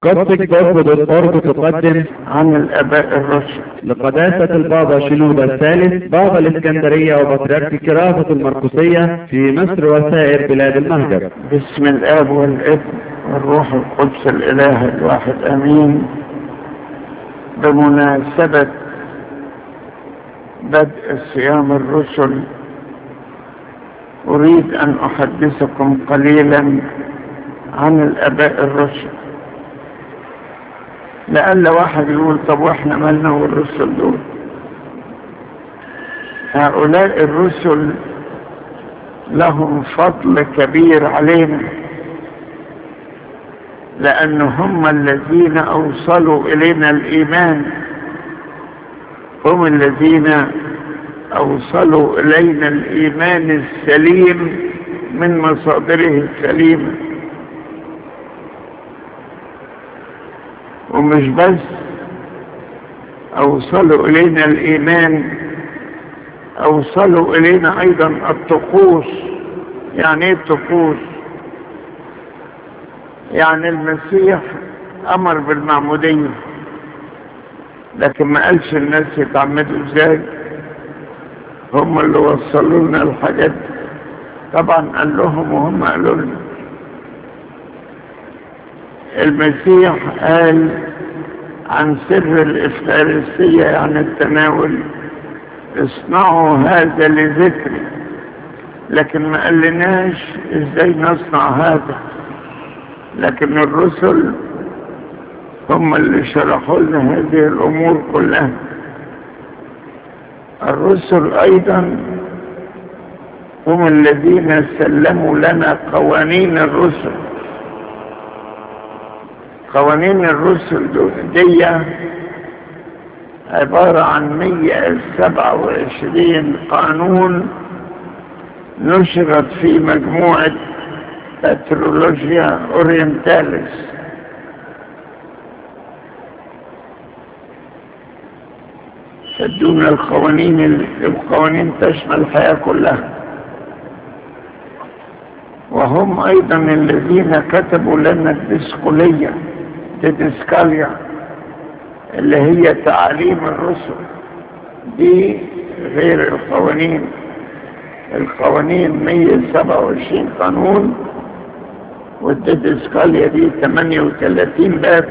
قصة جوب دوت أورج تقدم عن الآباء الرسل لقداسة البابا شنودة الثالث بابا الإسكندرية وبطريرك كرافة المرقسية في مصر وسائر بلاد المهجر باسم الآب والابن والروح القدس الإله الواحد آمين بمناسبة بدء صيام الرسل أريد أن أحدثكم قليلا عن الآباء الرسل لألا واحد يقول طب واحنا مالنا والرسل دول هؤلاء الرسل لهم فضل كبير علينا لأن هم الذين أوصلوا إلينا الإيمان هم الذين أوصلوا إلينا الإيمان السليم من مصادره السليمة ومش بس أوصلوا إلينا الإيمان أوصلوا إلينا أيضا الطقوس يعني إيه الطقوس يعني المسيح أمر بالمعمودية لكن ما قالش الناس يتعمدوا ازاي هم اللي وصلوا لنا الحاجات طبعا قال لهم وهم قالوا لنا المسيح قال عن سر الإفخارستية يعني التناول اصنعوا هذا لذكري لكن ما قالناش ازاي نصنع هذا لكن الرسل هم اللي شرحوا لنا هذه الأمور كلها الرسل أيضا هم الذين سلموا لنا قوانين الرسل قوانين الرسل دي عبارة عن 127 قانون نشرت في مجموعة باترولوجيا اورينتاليس تدون القوانين القوانين تشمل الحياة كلها وهم ايضا الذين كتبوا لنا الديسكولية الديسكاليا اللي هي تعاليم الرسل دي غير القوانين القوانين 127 قانون والديسكاليا دي 38 باب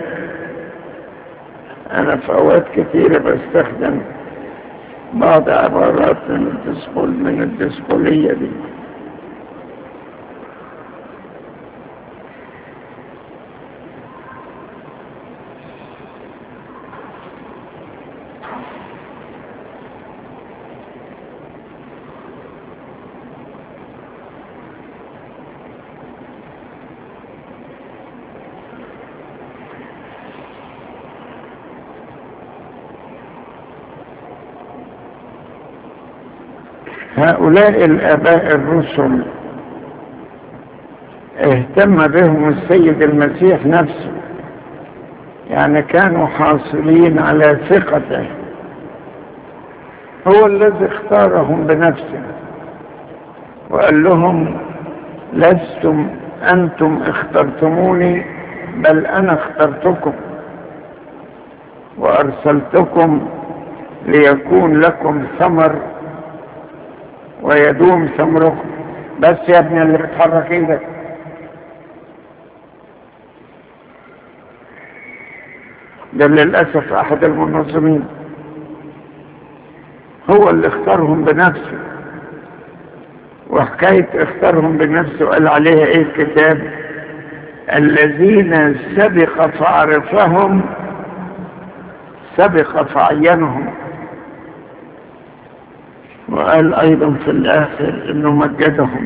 انا في اوقات كثيرة بستخدم بعض عبارات من الديسكول من الديسكولية دي هؤلاء الآباء الرسل اهتم بهم السيد المسيح نفسه يعني كانوا حاصلين على ثقته هو الذي اختارهم بنفسه وقال لهم لستم أنتم اخترتموني بل أنا اخترتكم وأرسلتكم ليكون لكم ثمر ويدوم ثمركم بس يا ابني اللي بتحرك ايدك ده للأسف أحد المنظمين هو اللي اختارهم بنفسه وحكاية اختارهم بنفسه قال عليها ايه الكتاب الذين سبق فعرفهم سبق فعينهم وقال أيضا في الآخر إنه مجدهم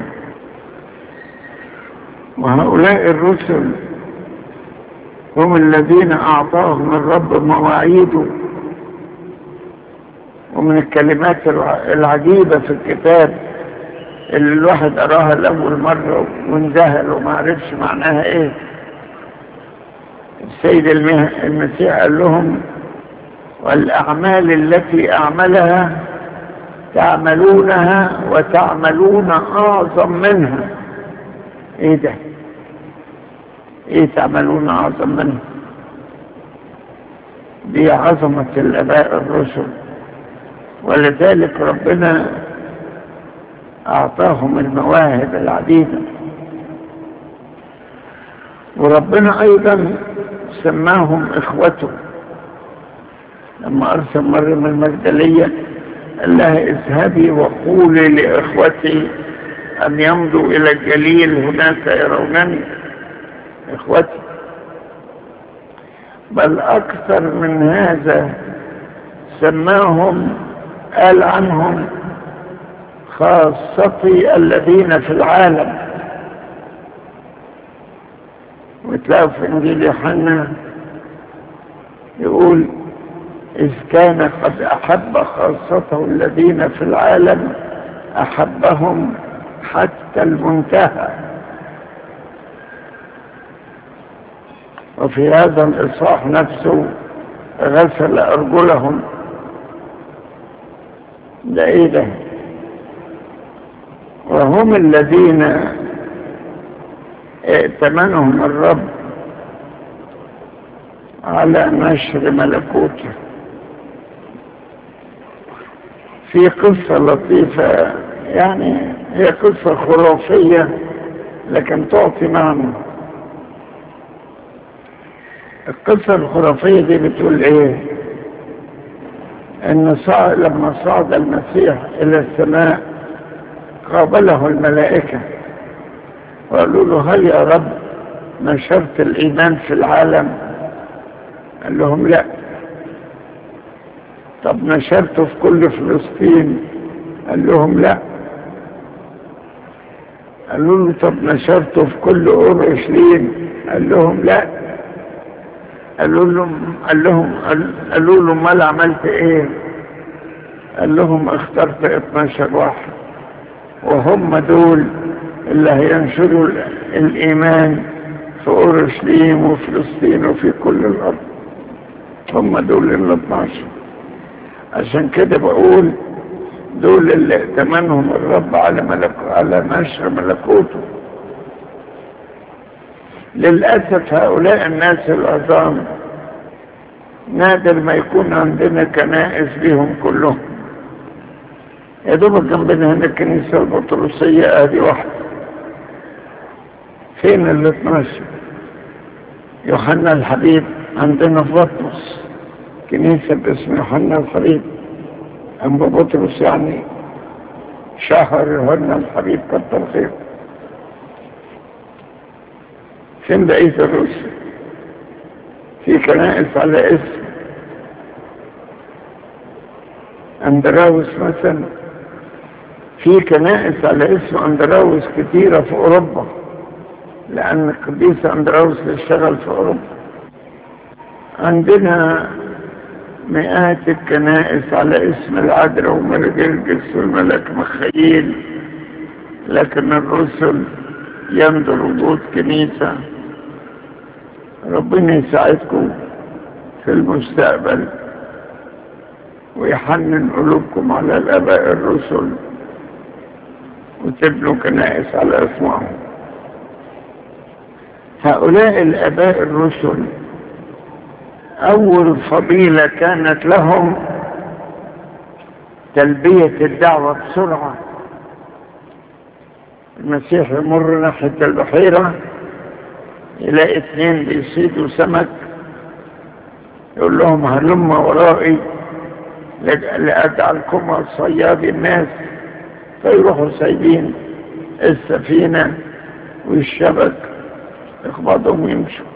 وهؤلاء الرسل هم الذين أعطاهم الرب مواعيده ومن الكلمات العجيبة في الكتاب اللي الواحد أراها لأول مرة وانذهل وما عرفش معناها إيه السيد المسيح قال لهم والأعمال التي أعملها تعملونها وتعملون أعظم منها ايه ده ايه تعملون أعظم منها دي عظمة الآباء الرسل ولذلك ربنا أعطاهم المواهب العديدة وربنا أيضا سماهم إخوته لما أرسل مريم المجدلية قال لها اذهبي وقولي لإخوتي أن يمضوا إلى الجليل هناك يرونني إخوتي بل أكثر من هذا سماهم قال عنهم خاصتي الذين في العالم وتلاقوا في انجيل يوحنا يقول إذ كان قد أحب خاصته الذين في العالم أحبهم حتى المنتهى وفي هذا الإصحاح نفسه غسل أرجلهم ده إيه ده وهم الذين ائتمنهم الرب على نشر ملكوته في قصة لطيفة يعني هي قصة خرافية لكن تعطي معنى القصة الخرافية دي بتقول ايه ان صعد لما صعد المسيح الى السماء قابله الملائكة وقالوا له هل يا رب نشرت الايمان في العالم قال لهم لا طب نشرته في كل فلسطين قال لهم لا قالوا له طب نشرته في كل اورشليم قال لهم لا قالوا لهم قال لهم قالوا له امال عملت ايه قال لهم اخترت 12 واحد وهم دول اللي هينشروا الايمان في اورشليم وفلسطين وفي كل الارض هم دول ال 12 عشان كده بقول دول اللي ائتمنهم الرب على ملك على نشر ملكوته للأسف هؤلاء الناس العظام نادر ما يكون عندنا كنائس بهم كلهم يا دوب جنبنا هنا الكنيسة البطرسية ادي واحدة فين ال 12 يوحنا الحبيب عندنا في بطرس كنيسة باسم يوحنا الحبيب أما بطرس يعني شهر يوحنا الحبيب كتر خير فين بقية الرسل في كنائس على اسم اندراوس مثلا في كنائس على اسم اندراوس كثيرة في اوروبا لان القديس اندراوس اشتغل في اوروبا عندنا مئات الكنائس على اسم العذراء ومرجلجس والملك مخيل لكن الرسل ينظر وجود كنيسة ربنا يساعدكم في المستقبل ويحنن قلوبكم على الآباء الرسل وتبنوا كنائس على اسمائهم هؤلاء الآباء الرسل أول فضيلة كانت لهم تلبية الدعوة بسرعة المسيح يمر ناحية البحيرة يلاقي اثنين بيصيدوا سمك يقول لهم هلم ورائي لأجعلكم صياد الناس فيروحوا سايبين السفينة والشبك يخبطهم ويمشوا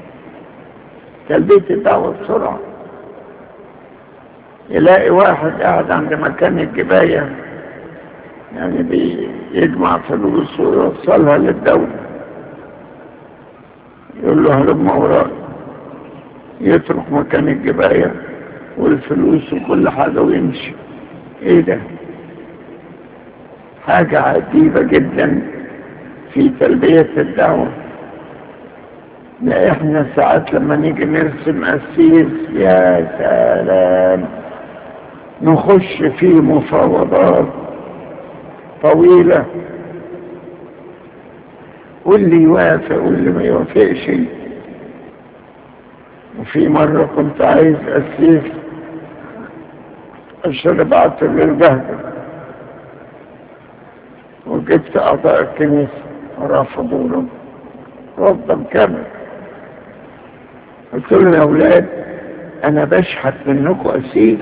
تلبية الدعوة بسرعة يلاقي واحد قاعد عند مكان الجباية يعني بيجمع فلوس ويوصلها للدولة يقول له هلم وراء يترك مكان الجباية والفلوس وكل حاجة ويمشي ايه ده حاجة عجيبة جدا في تلبية الدعوة لا احنا ساعات لما نيجي نرسم قسيس يا سلام نخش في مفاوضات طويلة واللي يوافق واللي ما يوافقش وفي مرة كنت عايز أسيف عشان ابعته للبهجة وجبت أعضاء الكنيسة ورفضوا له رفضا كامل قلت لهم يا أولاد أنا بشحت منكم أسير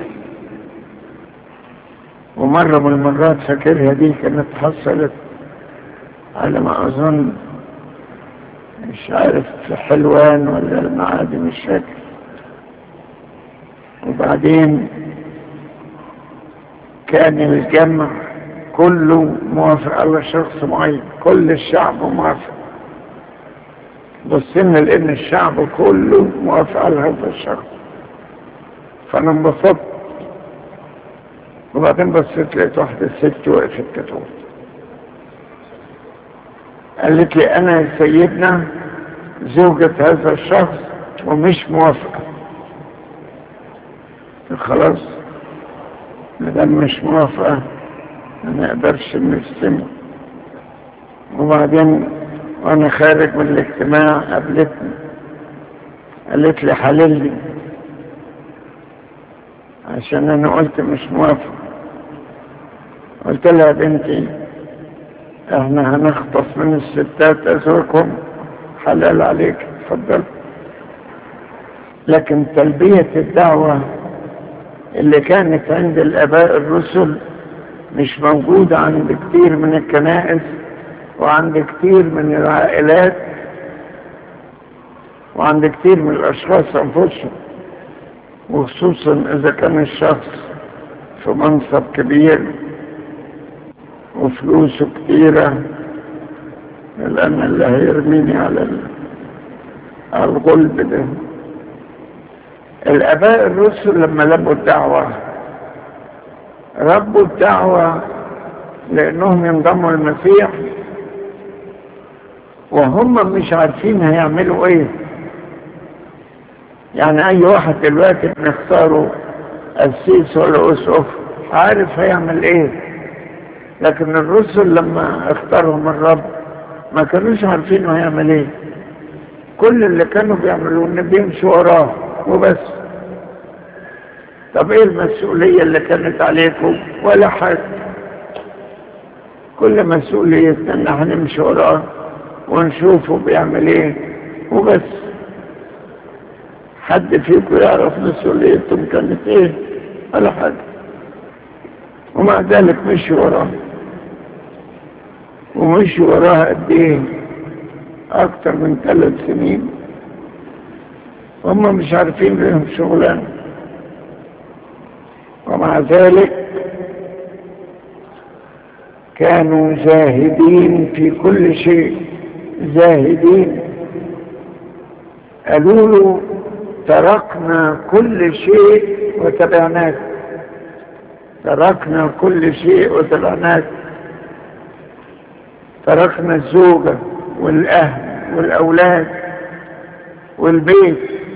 ومرة من المرات فاكرها دي كانت حصلت على ما أظن مش عارف في حلوان ولا المعادي مش فاكر وبعدين كان الجمع كله موافق على شخص معين كل الشعب موافق بصينا لان الشعب كله موافق على هذا الشخص فانا انبسطت وبعدين بصيت لقيت واحدة ست وقفت كتبت قالت لي انا يا سيدنا زوجة هذا الشخص ومش موافقة خلاص مدام مش موافقة ما نقدرش نستمع وبعدين وانا خارج من الاجتماع قابلتني قالت لي حلل لي عشان انا قلت مش موافق قلت لها يا بنتي احنا هنخطف من الستات ازواجهم حلال عليك اتفضل لكن تلبية الدعوة اللي كانت عند الاباء الرسل مش موجودة عند كتير من الكنائس وعند كتير من العائلات وعند كتير من الاشخاص انفسهم وخصوصا اذا كان الشخص في منصب كبير وفلوسه كتيرة لأن اللي هيرميني على الغلب ده الآباء الرسل لما لبوا الدعوة ربوا الدعوة لأنهم ينضموا المسيح وهم مش عارفين هيعملوا ايه يعني اي واحد دلوقتي بنختاره قسيس ولا اسقف عارف هيعمل ايه لكن الرسل لما اختارهم الرب ما كانوش عارفين هيعمل ايه كل اللي كانوا بيعملوه ان بيمشوا وراه وبس طب ايه المسؤولية اللي كانت عليكم ولا حاجة كل مسؤوليتنا ان هنمشي وراه ونشوفه بيعمل ايه وبس حد فيكم يعرف مسؤوليتهم كانت ايه ولا حاجة ومع ذلك مشي وراه ومشي وراها قد ايه اكتر من ثلاث سنين هم مش عارفين لهم شغلانه ومع ذلك كانوا زاهدين في كل شيء زاهدين قالوا له تركنا كل شيء وتبعناك تركنا كل شيء وتبعناك تركنا الزوجة والأهل والأولاد والبيت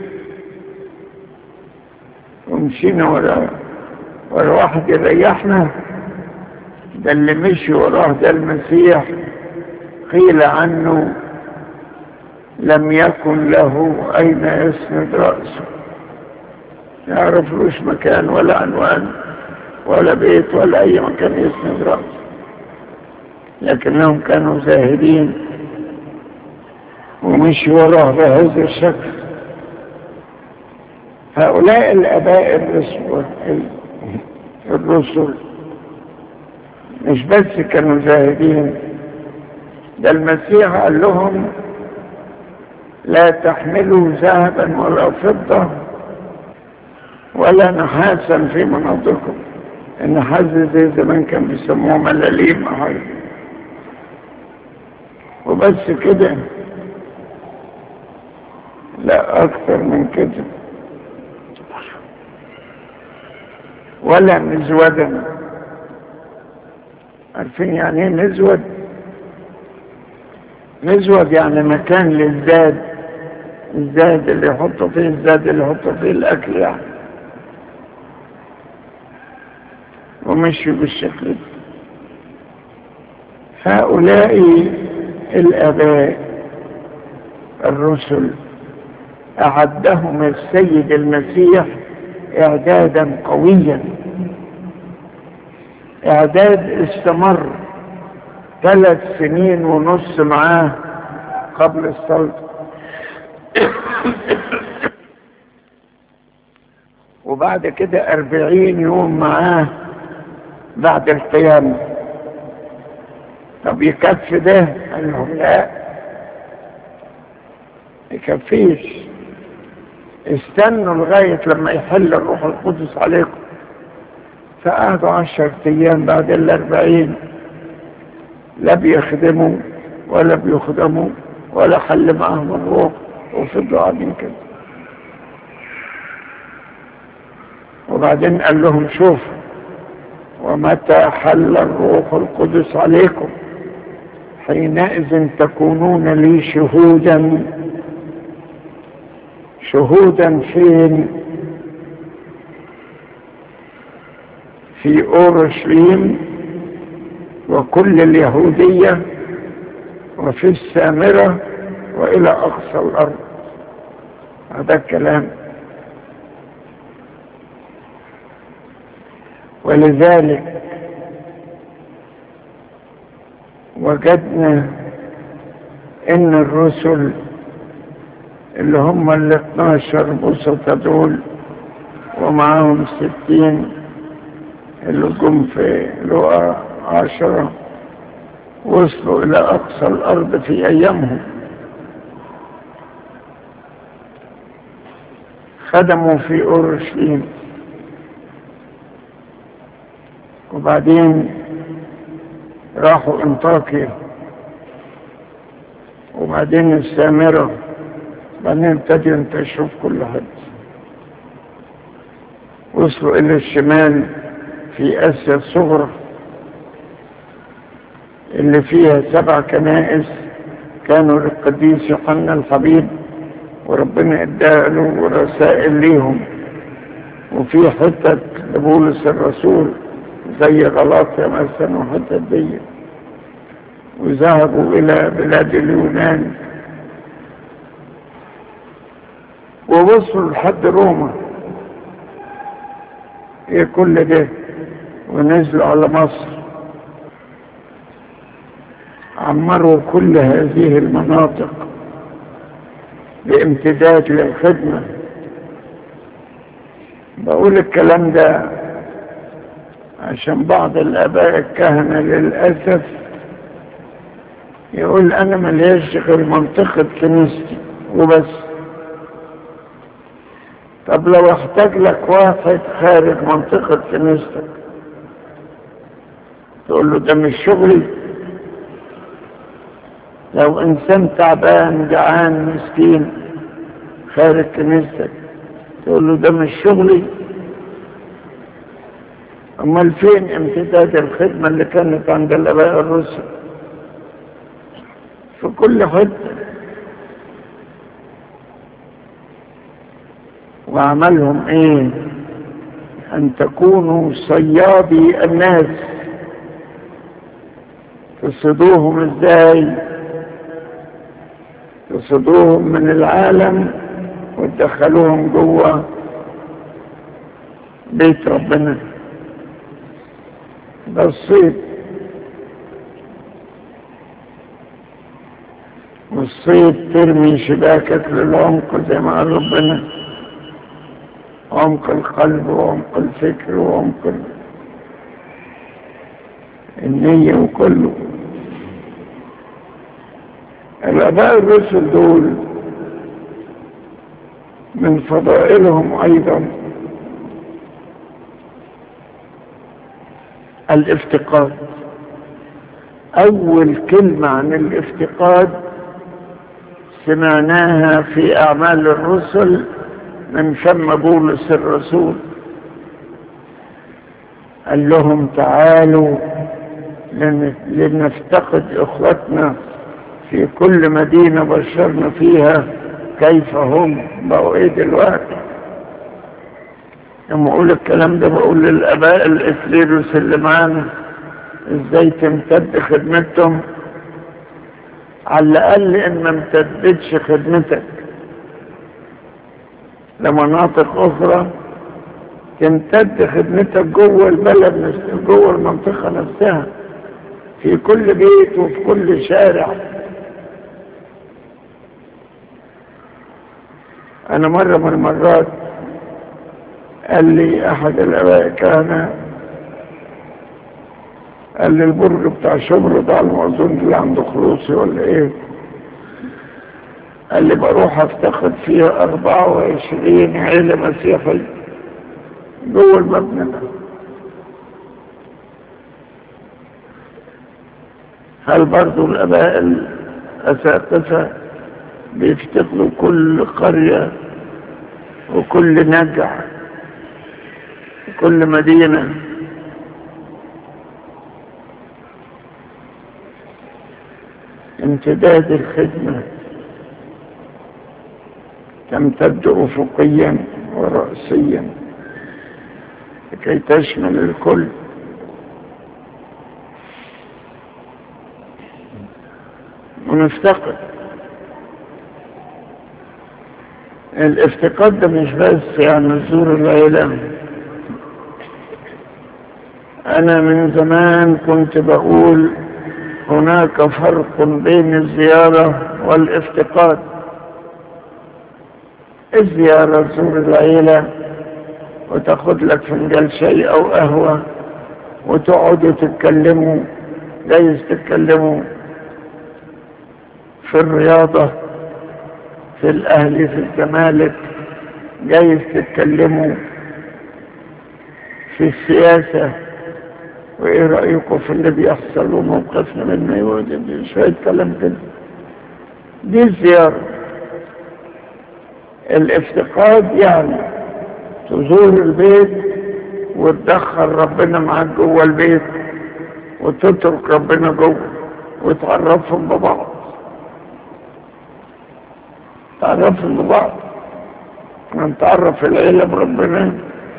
ومشينا ورا ورا واحد يريحنا ده اللي مشي وراه ده المسيح قيل عنه لم يكن له أين يسند رأسه يعرفلوش مكان ولا عنوان ولا بيت ولا أي مكان يسند رأسه لكنهم كانوا زاهدين ومشي وراه بهذا الشكل هؤلاء الآباء الرسل الرسل مش بس كانوا زاهدين ده المسيح قال لهم لا تحملوا ذهبا ولا فضة ولا نحاسا في مناطقكم النحاس زي زمان كان بيسموه ملاليم أو حاجة وبس كده لا أكثر من كده ولا مزودا عارفين يعني ايه مزود مزود يعني مكان للزاد الزاد اللي يحطوا فيه الزاد اللي يحطوا فيه الأكل يعني ومشي بالشكل ده هؤلاء الآباء الرسل أعدهم السيد المسيح إعدادا قويا إعداد استمر ثلاث سنين ونص معاه قبل السلطة وبعد كده أربعين يوم معاه بعد القيامة طب يكفي ده قال لهم لا يكفيش استنوا لغاية لما يحل الروح القدس عليكم فقعدوا عشر ايام بعد الاربعين لا بيخدموا ولا بيخدموا ولا حل معهم الروح وفضلوا قاعدين كده وبعدين قال لهم شوفوا ومتى حل الروح القدس عليكم حينئذ تكونون لي شهودا شهودا فين في اورشليم وكل اليهوديه وفي السامره والى اقصى الارض هذا الكلام ولذلك وجدنا ان الرسل اللي هم ال 12 بسطة دول ومعاهم ستين اللي جم في لقى عشرة وصلوا إلى أقصى الأرض في أيامهم خدموا في أورشليم وبعدين راحوا انطاكيا وبعدين السامرة بعدين ابتدوا ينتشروا في كل حد وصلوا إلى الشمال في آسيا الصغرى اللي فيها سبع كنائس كانوا للقديس يوحنا الحبيب وربنا اداها له رسائل ليهم وفي حتة لبولس الرسول زي غلاطيا مثلا وحتة دي وذهبوا إلى بلاد اليونان ووصلوا لحد روما ايه كل ده ونزلوا على مصر عمروا كل هذه المناطق بامتداد للخدمة بقول الكلام ده عشان بعض الآباء الكهنة للأسف يقول أنا مليش غير منطقة كنيستي وبس طب لو احتاج لك واحد خارج منطقة كنيستك تقول له ده مش شغلي لو انسان تعبان جعان مسكين خارج كنيستك تقول له ده مش شغلي امال فين امتداد الخدمة اللي كانت عند الاباء الرسل في كل حته وعملهم ايه ان تكونوا صيادي الناس تصيدوهم ازاي تصيدوهم من العالم وتدخلوهم جوه بيت ربنا ده الصيد والصيد ترمي شباكك للعمق زي ما قال ربنا عمق القلب وعمق الفكر وعمق النية وكله الآباء الرسل دول من فضائلهم أيضا الافتقاد أول كلمة عن الافتقاد سمعناها في أعمال الرسل من فم بولس الرسول قال لهم تعالوا لنفتقد اخوتنا في كل مدينة بشرنا فيها كيف هم بقوا ايه دلوقتي لما اقول الكلام ده بقول للاباء الاسليروس اللي معانا ازاي تمتد خدمتهم على الاقل ان ما امتدتش خدمتك لمناطق أخرى تمتد خدمتك جوه البلد مش جوه المنطقة نفسها في كل بيت وفي كل شارع أنا مرة من المرات قال لي أحد الآباء كان قال لي البرج بتاع شبرا ده على ما أظن اللي عند خلوصي ولا إيه قال لي بروح أفتقد فيها أربعة وعشرين عيلة مسيحية جوه المبنى ده هل برضو الآباء الأساتذة بيفتقدوا كل قرية وكل نجع وكل مدينة امتداد الخدمة تمتد أفقيا ورأسيا لكي تشمل الكل ونفتقد الافتقاد ده مش بس يعني زور العيلة انا من زمان كنت بقول هناك فرق بين الزيارة والافتقاد الزيارة تزور العيلة وتاخد لك فنجان شاي او قهوة وتقعدوا تتكلموا جايز تتكلموا في الرياضة في الأهل في الزمالك جايز تتكلموا في السياسة وإيه رأيكم في اللي بيحصل وموقفنا منه يوجد شوية كلام كده دي الزيارة الافتقاد يعني تزور البيت وتدخل ربنا معاك جوه البيت وتترك ربنا جوه وتعرفهم ببعض تعرفهم ببعض من تعرف العيلة بربنا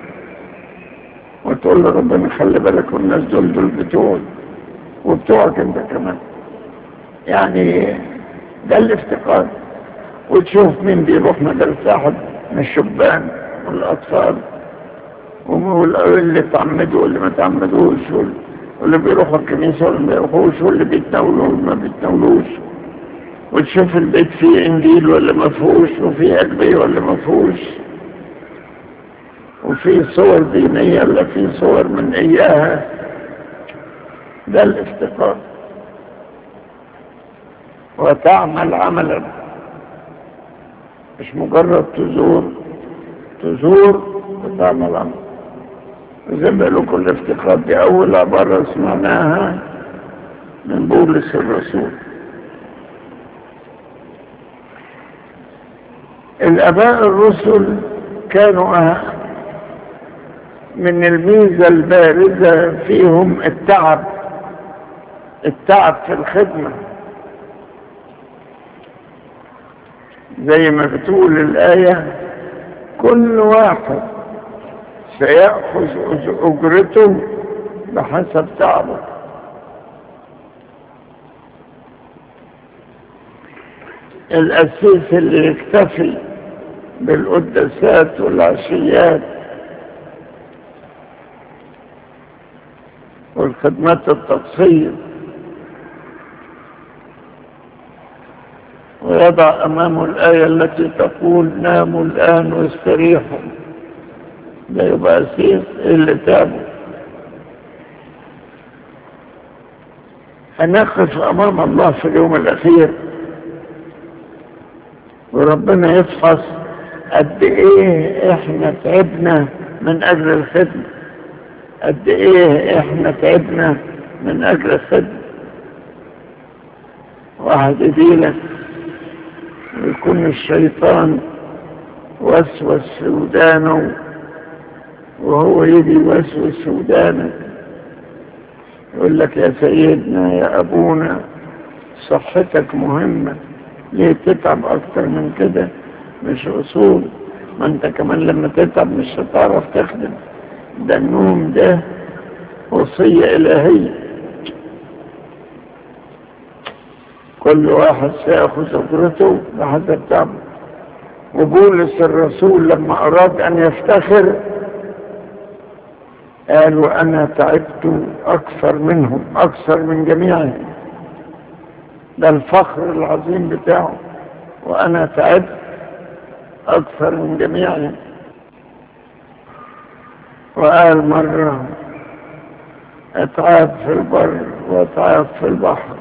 وتقول له ربنا خلي بالك والناس دول دول بتوعي وبتوعك انت كمان يعني ده الافتقاد وتشوف مين بيروح مدرسة أحد من الشبان والأطفال واللي تعمدوا واللي ما تعمدوش واللي بيروحوا الكنيسة واللي ما بيروحوش واللي بيتناولوا واللي ما بيتناولوش وتشوف البيت فيه انجيل ولا ما فيهوش وفيه أجبية ولا ما فيهوش وفيه صور دينية ولا فيه صور من إياها ده الافتقار وتعمل عملا مش مجرد تزور تزور وتعمل عمل زي ما لكم الافتقار دي أول عبارة سمعناها من بولس الرسول الاباء الرسل كانوا من الميزة البارزة فيهم التعب التعب في الخدمة زي ما بتقول الآية كل واحد سيأخذ أجرته بحسب تعبه الأسيس اللي يكتفي بالقداسات والعشيات والخدمات التقصير ويضع أمامه الآية التي تقول ناموا الآن واستريحوا ده يبقى أسيس اللي تابوا هنقف أمام الله في اليوم الأخير وربنا يفحص قد ايه احنا تعبنا من اجل الخدمة قد ايه احنا تعبنا من اجل الخدمة واحد يديلك ويكون الشيطان وسوس في ودانه وهو يجي يوسوس في ودانك يقول لك يا سيدنا يا ابونا صحتك مهمه ليه تتعب اكتر من كده مش اصول ما انت كمان لما تتعب مش هتعرف تخدم ده النوم ده وصية الهية كل واحد سيأخذ أجرته بحسب تعبه وبولس الرسول لما أراد أن يفتخر قال وأنا تعبت أكثر منهم أكثر من جميعهم ده الفخر العظيم بتاعه وأنا تعبت أكثر من جميعهم وقال مرة أتعاب في البر وأتعاب في البحر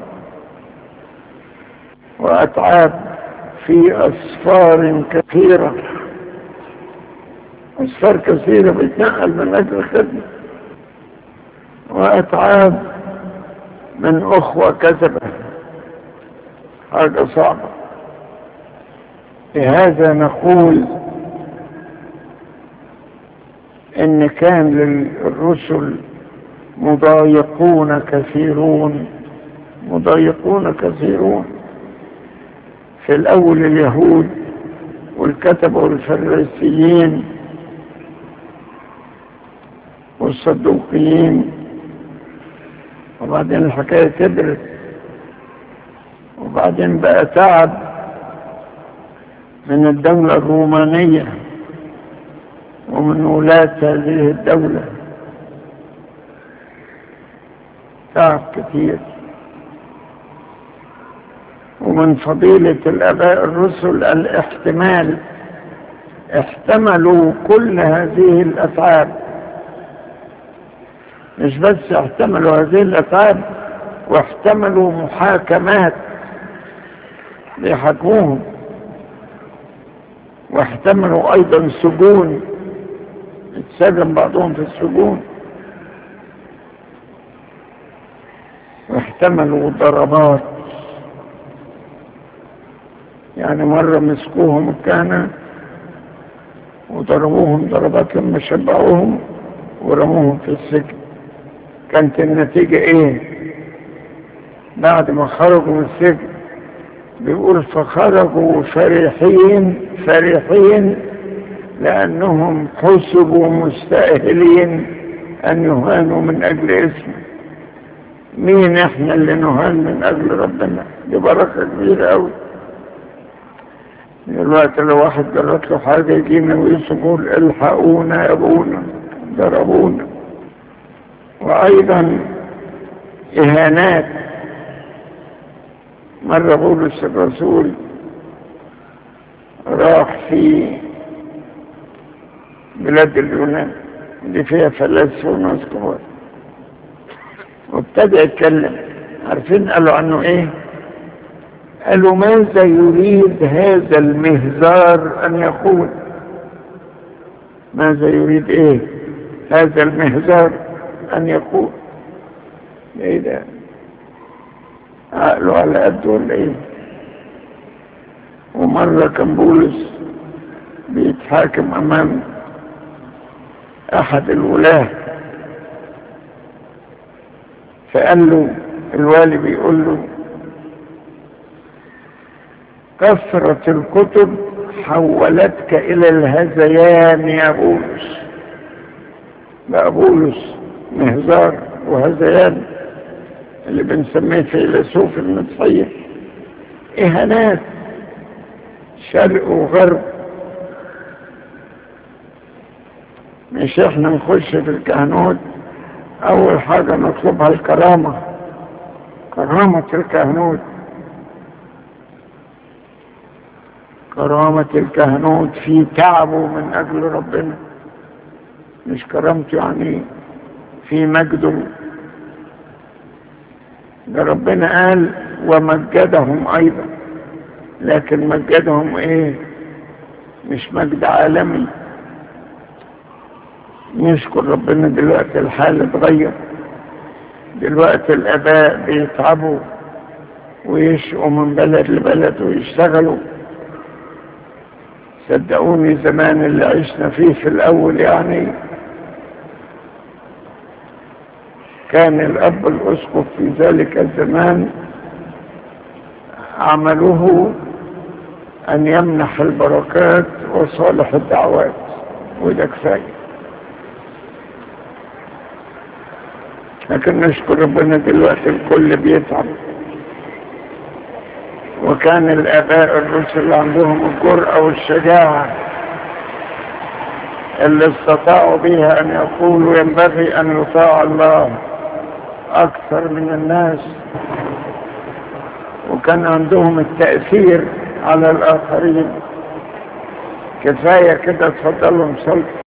وأتعاب في أسفار كثيرة أسفار كثيرة بتنقل من أجل الخدمة وأتعاب من أخوة كذبة حاجة صعبة لهذا نقول إن كان للرسل مضايقون كثيرون مضايقون كثيرون في الأول اليهود والكتبة والفريسيين والصدوقيين وبعدين الحكاية كبرت وبعدين بقى تعب من الدولة الرومانية ومن ولاة هذه الدولة تعب كثير ومن فضيلة الآباء الرسل الاحتمال احتملوا كل هذه الأتعاب مش بس احتملوا هذه الأتعاب واحتملوا محاكمات ليحكموهم واحتملوا أيضا سجون اتسجن بعضهم في السجون واحتملوا ضربات يعني مرة مسكوهم الكهنة وضربوهم ضربات لما شبعوهم ورموهم في السجن كانت النتيجة ايه بعد ما خرجوا من السجن بيقول فخرجوا فرحين فرحين لأنهم حسبوا مستأهلين أن يهانوا من أجل اسمه مين احنا اللي نهان من أجل ربنا دي بركة كبيرة أوي دلوقتي لو واحد جرت له حاجة يجينا ويقول الحقونا يا ابونا ضربونا وأيضا إهانات مرة بولس الرسول راح في بلاد اليونان اللي فيها فلاسفة وناس كبار وابتدى يتكلم عارفين قالوا عنه ايه قالوا ماذا يريد هذا المهزار ان يقول ماذا يريد ايه هذا المهزار ان يقول ايه ده عقله على قد ولا ايه ومرة كان بولس بيتحاكم امام احد الولاة فقال له الوالي بيقول له كثرة الكتب حولتك الى الهذيان يا بولس بقى بولس مهزار وهذيان اللي بنسميه فيلسوف المسيح اهانات شرق وغرب مش احنا نخش في الكهنوت اول حاجة نطلبها الكرامة كرامة الكهنوت كرامة الكهنوت في تعبه من اجل ربنا مش كرامته يعني في مجده ده ربنا قال ومجدهم ايضا لكن مجدهم ايه مش مجد عالمي نشكر ربنا دلوقتي الحال اتغير دلوقتي الاباء بيتعبوا ويشقوا من بلد لبلد ويشتغلوا صدقوني زمان اللي عشنا فيه في الاول يعني كان الاب الاسقف في ذلك الزمان عمله ان يمنح البركات وصالح الدعوات وده كفايه لكن نشكر ربنا دلوقتي الكل بيتعب وكان الآباء الرسل عندهم الجرأة والشجاعة اللي استطاعوا بها أن يقولوا ينبغي أن يطاع الله أكثر من الناس وكان عندهم التأثير على الآخرين كفاية كده تفضلوا نصلي